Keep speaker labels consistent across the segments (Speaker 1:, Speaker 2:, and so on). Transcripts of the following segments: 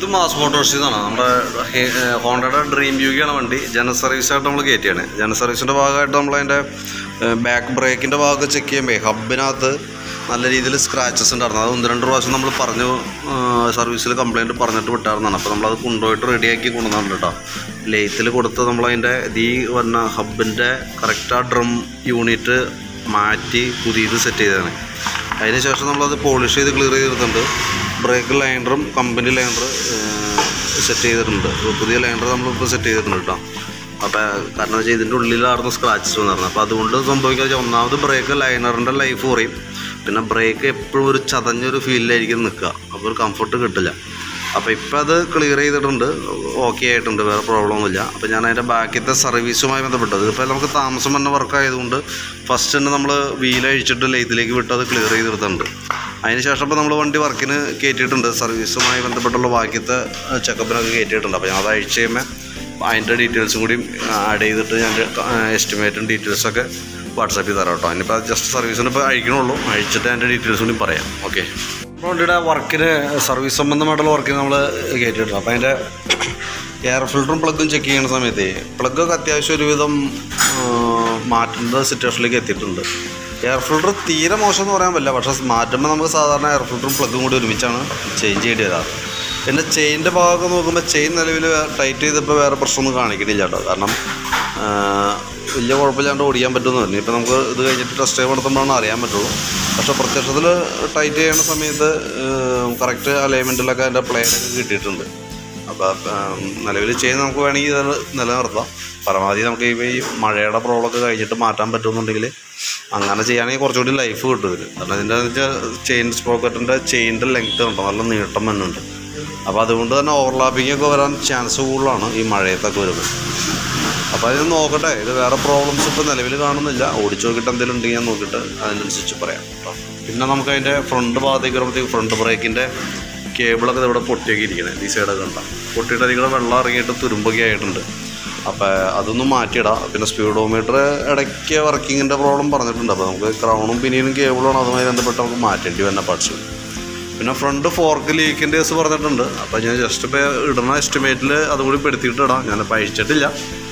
Speaker 1: ഇത് മാസ് മോട്ടോഴ്സിൽ നിന്നാണ് നമ്മുടെ ഹെ- ഏഹ് ഹോണ്ടയുടെ ഡ്രീം യുഗിയാണ് വണ്ടി ജന സർവീസായിട്ട് നമ്മൾ കയറ്റിയാണ് ജന സർവീസിൻ്റെ ഭാഗമായിട്ട് നമ്മൾ അതിൻ്റെ ബാക്ക് ബ്രേക്കിൻ്റെ ഭാഗമൊക്കെ ചെക്ക് ചെയ്യുമ്പോൾ ഹബിനകത്ത് നല്ല രീതിയിൽ സ്ക്രാച്ചസ് ഉണ്ടായിരുന്നു അത് ഒന്ന് രണ്ട് പ്രാവശ്യം നമ്മൾ പറഞ്ഞു സർവീസിൽ കംപ്ലയിൻറ്റ് പറഞ്ഞിട്ട് വിട്ടായിരുന്നതാണ് അപ്പോൾ നമ്മളത് കൊണ്ടുപോയിട്ട് റെഡിയാക്കി കൊണ്ടുവന്നിട്ടുണ്ട് കേട്ടോ ലെയ്ത്തിൽ കൊടുത്ത് നമ്മളതിൻ്റെ ഈ വന്ന ഹബിൻ്റെ കറക്റ്റ് ആ ഡ്രം യൂണിറ്റ് മാറ്റി പുതിയത് സെറ്റ് ചെയ്തതാണ് അതിന് ശേഷം നമ്മളത് പോളിഷ് ചെയ്ത് ക്ലിയർ ചെയ്തിട്ടുണ്ട് ബ്രേക്ക് ലൈനറും കമ്പനി ലൈനർ സെറ്റ് ചെയ്തിട്ടുണ്ട് പുതിയ ലൈനർ നമ്മളിപ്പോൾ സെറ്റ് ചെയ്തിട്ടുണ്ട് കേട്ടോ അപ്പോൾ കാരണം വെച്ചാൽ ഇതിൻ്റെ ഉള്ളിലായിരുന്നു സ്ക്രാച്ചസ് വന്നിരുന്നത് അപ്പോൾ അതുകൊണ്ട് സംഭവിക്കുക വെച്ചാൽ ഒന്നാമത് ബ്രേക്ക് ലൈനറിൻ്റെ ലൈഫ് കുറയും പിന്നെ ബ്രേക്ക് എപ്പോഴും ഒരു ചതഞ്ഞൊരു ഫീലിലായിരിക്കും നിൽക്കുക അപ്പോൾ ഒരു കംഫർട്ട് കിട്ടില്ല അപ്പോൾ ഇപ്പോൾ അത് ക്ലിയർ ചെയ്തിട്ടുണ്ട് ഓക്കെ ആയിട്ടുണ്ട് വേറെ പ്രോബ്ലം ഒന്നുമില്ല അപ്പോൾ ഞാൻ അതിൻ്റെ ബാക്കിയത്തെ സർവീസുമായി ബന്ധപ്പെട്ടത് ഇതിപ്പോൾ നമുക്ക് താമസം വന്ന വർക്ക് ആയതുകൊണ്ട് ഫസ്റ്റ് തന്നെ നമ്മൾ വീലഴിച്ചിട്ട് ലെയ്ത്തിലേക്ക് വിട്ട് അത് ക്ലിയർ ചെയ്തെടുത്തിട്ടുണ്ട് അതിന് ശേഷം ഇപ്പോൾ നമ്മൾ വണ്ടി വർക്കിന് കയറ്റിയിട്ടുണ്ട് സർവീസുമായി ബന്ധപ്പെട്ടുള്ള ബാക്കിയത്തെ ചെക്കപ്പിനൊക്കെ കയറ്റിയിട്ടുണ്ട് അപ്പോൾ ഞാൻ അത് അഴിച്ച് കഴിയുമ്പോൾ അതിൻ്റെ ഡീറ്റെയിൽസും കൂടി ആഡ് ചെയ്തിട്ട് ഞാൻ എസ്റ്റിമേറ്റും ഡീറ്റെയിൽസൊക്കെ വാട്സാപ്പിൽ തരാം കേട്ടോ അതിനിപ്പോൾ ജസ്റ്റ് സർവീസിന് ഇപ്പോൾ അഴിക്കണുള്ളൂ അഴിച്ചിട്ട് അതിൻ്റെ ഡീറ്റെയിൽസ് കൂടി പറയാം ഓക്കെ ഇപ്പോൾ വണ്ടിയുടെ വർക്കിന് സർവീസ് സംബന്ധമായിട്ടുള്ള വർക്കിന് നമ്മൾ കയറ്റിയിട്ടുണ്ട് അപ്പോൾ അതിൻ്റെ എയർ ഫിൽറ്ററും പ്ലഗും ചെക്ക് ചെയ്യുന്ന സമയത്ത് പ്ലഗൊക്കെ അത്യാവശ്യം ഒരുവിധം ആ, മാറ്റേണ്ട സിറ്റുവേഷനിലേക്ക് എത്തിയിട്ടുണ്ട് എയർ ഫിൽറ്റർ തീരെ മോശം എന്ന് പറയാൻ പറ്റില്ല പക്ഷേ മാറ്റുമ്പോൾ നമുക്ക് സാധാരണ എയർ ഫിൽറ്ററും പ്ലഗും കൂടി ഒരുമിച്ചാണ് ചേഞ്ച് ചെയ്യേണ്ടി വരാറ് പിന്നെ ചെയിൻ്റെ ഭാഗമൊക്കെ നോക്കുമ്പോൾ ചെയിൻ നിലവിൽ ടൈറ്റ് ചെയ്തപ്പോൾ വേറെ പ്രശ്നമൊന്നും കാണിക്കണില്ല കേട്ടോ കാരണം ആ, വലിയ കുഴപ്പമില്ലാണ്ട് ഓടിക്കാൻ പറ്റുമെന്ന് പറഞ്ഞു ഇപ്പോൾ നമുക്ക് ഇത് കഴിഞ്ഞിട്ട് ടെസ്റ്റ് ഡ്രൈവ് നടത്തുമ്പോഴാണ് അറിയാൻ പറ്റുള്ളൂ പക്ഷേ പ്രത്യക്ഷത്തിൽ ടൈറ്റ് ചെയ്യുന്ന സമയത്ത് കറക്റ്റ് അലൈൻമെൻറ്റിലൊക്കെ അതിൻ്റെ പ്ലെയിനൊക്കെ കിട്ടിയിട്ടുണ്ട് അപ്പോൾ നിലവിൽ ചെയിൻ നമുക്ക് വേണമെങ്കിൽ ഇത് നിലനിർത്താം പരമാവധി നമുക്ക് ഈ ഈ മഴയുടെ പ്രോബ്ലമൊക്കെ കഴിഞ്ഞിട്ട് മാറ്റാൻ പറ്റുമെന്നുണ്ടെങ്കിൽ അങ്ങനെ ചെയ്യുകയാണെങ്കിൽ കുറച്ചുകൂടി ലൈഫ് കിട്ടും ഇതിന് കാരണം ഇതിൻ്റെ വെച്ചാൽ ചെയിൻ സ്പ്രോക്കറ്റിൻ്റെ ചെയിൻ്റെ ലെങ്ത്ത് ഉണ്ടോ നല്ല നീട്ടം വന്നുണ്ട് അപ്പോൾ അതുകൊണ്ട് തന്നെ ഓവർലാപ്പിംഗ് ഒക്കെ വരാൻ ചാൻസ് കൂടുതലാണ് ഈ മഴയത്തൊക്കെ വരുമ്പോൾ അപ്പോൾ അതിന് നോക്കട്ടെ ഇത് വേറെ പ്രോബ്ലംസ് ഇപ്പോൾ നിലവിൽ കാണുന്നില്ല ഓടിച്ചു നോക്കിയിട്ട് എന്തെങ്കിലും ഉണ്ടെങ്കിൽ ഞാൻ നോക്കിയിട്ട് അതിനനുസരിച്ച് പറയാം കേട്ടോ പിന്നെ നമുക്ക് അതിൻ്റെ ഫ്രണ്ട് ഭാഗത്തേക്ക് വരുമ്പോഴത്തേക്ക് ഫ്രണ്ട് ബ്രേക്കിൻ്റെ കേബിളൊക്കെ ഇവിടെ പൊട്ടിയൊക്കെ ഇരിക്കുന്നത് ഈ സൈഡൊക്കെ ഉണ്ടാകും പൊട്ടിയിട്ട് അതിൽ കൂടെ വെള്ളം ഇറങ്ങിയിട്ട് തുരുമ്പൊക്കെ ആയിട്ടുണ്ട് അപ്പോൾ അതൊന്നും മാറ്റിയിടാം പിന്നെ സ്പീഡോമീറ്റർ ഇടയ്ക്ക് വർക്കിങ്ങിൻ്റെ പ്രോബ്ലം പറഞ്ഞിട്ടുണ്ട് അപ്പോൾ നമുക്ക് ക്രൗണും പിന്നീനും കേബിളാണ് അതുമായി ബന്ധപ്പെട്ട് നമുക്ക് മാറ്റേണ്ടി വരുന്ന പാർട്സ് പിന്നെ ഫ്രണ്ട് ഫോർക്ക് ലീക്കിൻ്റെ കേസ് പറഞ്ഞിട്ടുണ്ട് അപ്പോൾ ഞാൻ ജസ്റ്റ് ഇപ്പോൾ ഇടുന്ന എസ്റ്റിമേറ്റിൽ അതും കൂടി പെടുത്തിയിട്ട് ഇടാം ഞാനിപ്പോൾ അയച്ചിട്ടില്ല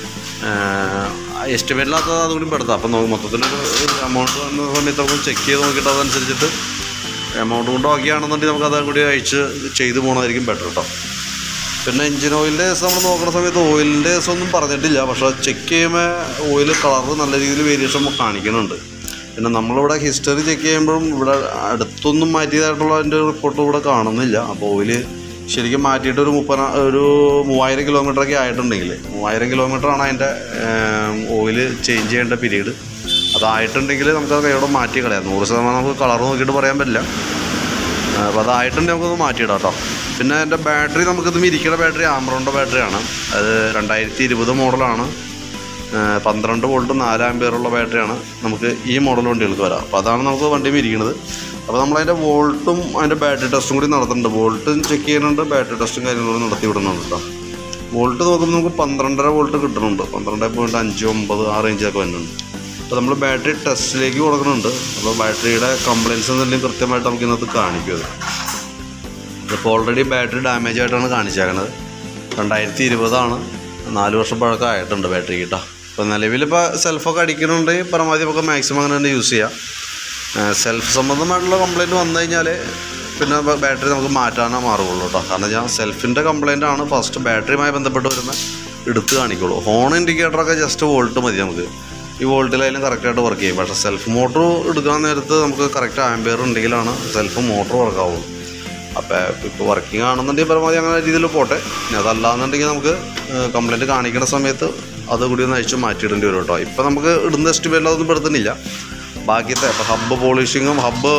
Speaker 1: എസ്റ്റിമേറ്റിനകത്ത് അതും കൂടി പെടുത്താം അപ്പോൾ നമുക്ക് മൊത്തത്തിലൊരു എമൗണ്ട് വന്ന സമയത്ത് നമുക്ക് ചെക്ക് ചെയ്ത് നോക്കിയിട്ട് അതനുസരിച്ചിട്ട് എമൗണ്ട് കൊണ്ട് ഓക്കെ ആണെന്നുണ്ടെങ്കിൽ നമുക്ക് അതും കൂടി അയച്ച് ചെയ്ത് പോകണമായിരിക്കും ബെറ്റർ കേട്ടോ പിന്നെ എഞ്ചിൻ ഓയിലിൻ്റെ കേസ് നമ്മൾ നോക്കുന്ന സമയത്ത് ഓയിലിൻ്റെ കേസ് ഒന്നും പറഞ്ഞിട്ടില്ല പക്ഷേ ചെക്ക് ചെയ്യുമ്പോൾ ഓയിൽ കളർ നല്ല രീതിയിൽ വേരിയേഷൻ കാണിക്കുന്നുണ്ട് പിന്നെ നമ്മളിവിടെ ഹിസ്റ്ററി ചെക്ക് ചെയ്യുമ്പോഴും ഇവിടെ അടുത്തൊന്നും മാറ്റിയതായിട്ടുള്ള അതിൻ്റെ റിപ്പോർട്ട് ഇവിടെ കാണുന്നില്ല അപ്പോൾ ഓയിൽ ശരിക്കും മാറ്റിയിട്ട് ഒരു മുപ്പത് ഒരു മൂവായിരം കിലോമീറ്ററൊക്കെ ആയിട്ടുണ്ടെങ്കിൽ മൂവായിരം കിലോമീറ്ററാണ് അതിൻ്റെ ഓയിൽ ചേഞ്ച് ചെയ്യേണ്ട പീരീഡ് അതായിട്ടുണ്ടെങ്കിൽ നമുക്കത് കൈയോടെ മാറ്റി കളയാം നൂറ് ശതമാനം നമുക്ക് കളർ നോക്കിയിട്ട് പറയാൻ പറ്റില്ല അപ്പോൾ അതായിട്ടുണ്ടെങ്കിൽ നമുക്കൊന്ന് മാറ്റിയിടാം കേട്ടോ പിന്നെ എൻ്റെ ബാറ്ററി നമുക്കിത് ഇരിക്കുന്ന ബാറ്ററി ആമറോണിൻ്റെ ബാറ്ററിയാണ് അത് രണ്ടായിരത്തി ഇരുപത് മോഡലാണ് പന്ത്രണ്ട് വോൾട്ട് നാല് ആംബിയറുള്ള ബാറ്ററിയാണ് നമുക്ക് ഈ മോഡൽ വണ്ടികൾക്ക് വരാം അപ്പോൾ അതാണ് നമുക്ക് വണ്ടി ഇരിക്കുന്നത് അപ്പോൾ നമ്മളതിൻ്റെ വോൾട്ടും അതിൻ്റെ ബാറ്ററി ടെസ്റ്റും കൂടി നടത്തുന്നുണ്ട് വോൾട്ടും ചെക്ക് ചെയ്യുന്നുണ്ട് ബാറ്ററി ടെസ്റ്റും കാര്യങ്ങളും നടത്തി വിടുന്നുണ്ട് കേട്ടോ വോൾട്ട് നോക്കുമ്പോൾ നമുക്ക് പന്ത്രണ്ടര വോൾട്ട് കിട്ടുന്നുണ്ട് പന്ത്രണ്ട് പോയിൻറ്റ് അഞ്ച് ഒമ്പത് ആ റേഞ്ചൊക്കെ വരുന്നുണ്ട് അപ്പോൾ നമ്മൾ ബാറ്ററി ടെസ്റ്റിലേക്ക് കൊടുക്കുന്നുണ്ട് അപ്പോൾ ബാറ്ററിയുടെ കംപ്ലയിൻസ് എന്തെങ്കിലും കൃത്യമായിട്ട് നമുക്ക് ഇന്നത്തെ കാണിക്കും അത് ഇതിപ്പോൾ ഓൾറെഡി ബാറ്ററി ഡാമേജ് ആയിട്ടാണ് കാണിച്ചേക്കണത് രണ്ടായിരത്തി ഇരുപതാണ് നാല് വർഷം പഴക്കം ആയിട്ടുണ്ട് ബാറ്ററി കേട്ടോ ഇപ്പോൾ നിലവിലിപ്പോൾ സെൽഫൊക്കെ അടിക്കുന്നുണ്ടെങ്കിൽ പരമാവധി നമുക്ക് മാക്സിമം അങ്ങനെ തന്നെ യൂസ് ചെയ്യാം സെൽഫ് സംബന്ധമായിട്ടുള്ള കംപ്ലയിൻറ്റ് വന്നു കഴിഞ്ഞാൽ പിന്നെ ബ- ബാറ്ററി നമുക്ക് മാറ്റാനേ മാറുകയുള്ളൂ കേട്ടോ കാരണം ഞാൻ സെൽഫിൻ്റെ കംപ്ലയിൻ്റ് ആണ് ഫസ്റ്റ് ബാറ്ററിയുമായി ബന്ധപ്പെട്ട് വരുന്ന എടുത്ത് കാണിക്കുള്ളൂ ഹോൺ ഇൻഡിക്കേറ്ററൊക്കെ ജസ്റ്റ് വോൾട്ട് മതി നമുക്ക് ഈ വോൾട്ടിലായാലും കറക്റ്റായിട്ട് വർക്ക് ചെയ്യും പക്ഷേ സെൽഫ് മോട്ടർ എടുക്കാൻ നേരത്ത് നമുക്ക് കറക്റ്റ് ആംബിയർ ഉണ്ടെങ്കിലാണ് സെൽഫ് മോട്ടർ വർക്കാവുള്ളൂ അപ്പോൾ ഇപ്പോൾ വർക്കിംഗ് ആണെന്നുണ്ടെങ്കിൽ പരമാവധി അങ്ങനെ രീതിയിൽ പോട്ടെ ഇനി അതല്ലാന്നുണ്ടെങ്കിൽ നമുക്ക് കംപ്ലയിൻറ്റ് കാണിക്കുന്ന സമയത്ത് അത് കൂടി ഒന്ന് അഴിച്ച് മാറ്റിയിടേണ്ടി വരും കേട്ടോ ഇപ്പോൾ നമുക്ക് ഇടുന്ന എസ്റ്റിമേറ്റിൽ അതൊന്നും പെടുത്തുന്നില്ല ബാക്കിയത്തെ ഇപ്പോൾ ഹബ്ബ് പോളിഷിങ്ങും ഹബ്ബ്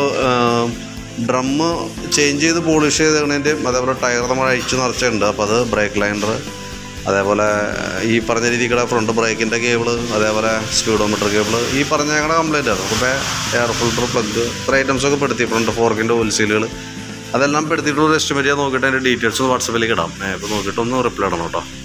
Speaker 1: ഡ്രമ്മ് ചേഞ്ച് ചെയ്ത് പോളിഷ് ചെയ്തതിൻ്റെയും അതേപോലെ ടയർ നമ്മൾ അഴിച്ച് നിറച്ചിട്ടുണ്ട് അപ്പോൾ അത് ബ്രേക്ക് ലൈനർ അതേപോലെ ഈ പറഞ്ഞ രീതിക്കുള്ള ഫ്രണ്ട് ബ്രേക്കിൻ്റെ കേബിള് അതേപോലെ സ്പീഡോമീറ്റർ കേബിള് ഈ പറഞ്ഞേക്കണ കംപ്ലൈൻറ്റ് ആണ് അപ്പോൾ എയർ ഫിൽറ്റർ പ്ലഗ് ഇത്ര ഐറ്റംസൊക്കെ പെടുത്തി ഫ്രണ്ട് ഫോർക്കിൻ്റെ ഓയിൽ അതെല്ലാം പെടുത്തിയിട്ട് ഒരു എസ്റ്റിമേറ്റ് ചെയ്യാൻ നോക്കിയിട്ട് അതിൻ്റെ ഡീറ്റെയിൽസ് വാട്സപ്പിലേക്ക് ഇടാം ഇപ്പോൾ നോക്കിയിട്ട് ഒന്ന് റിപ്ലൈ ഇടണം കേട്ടോ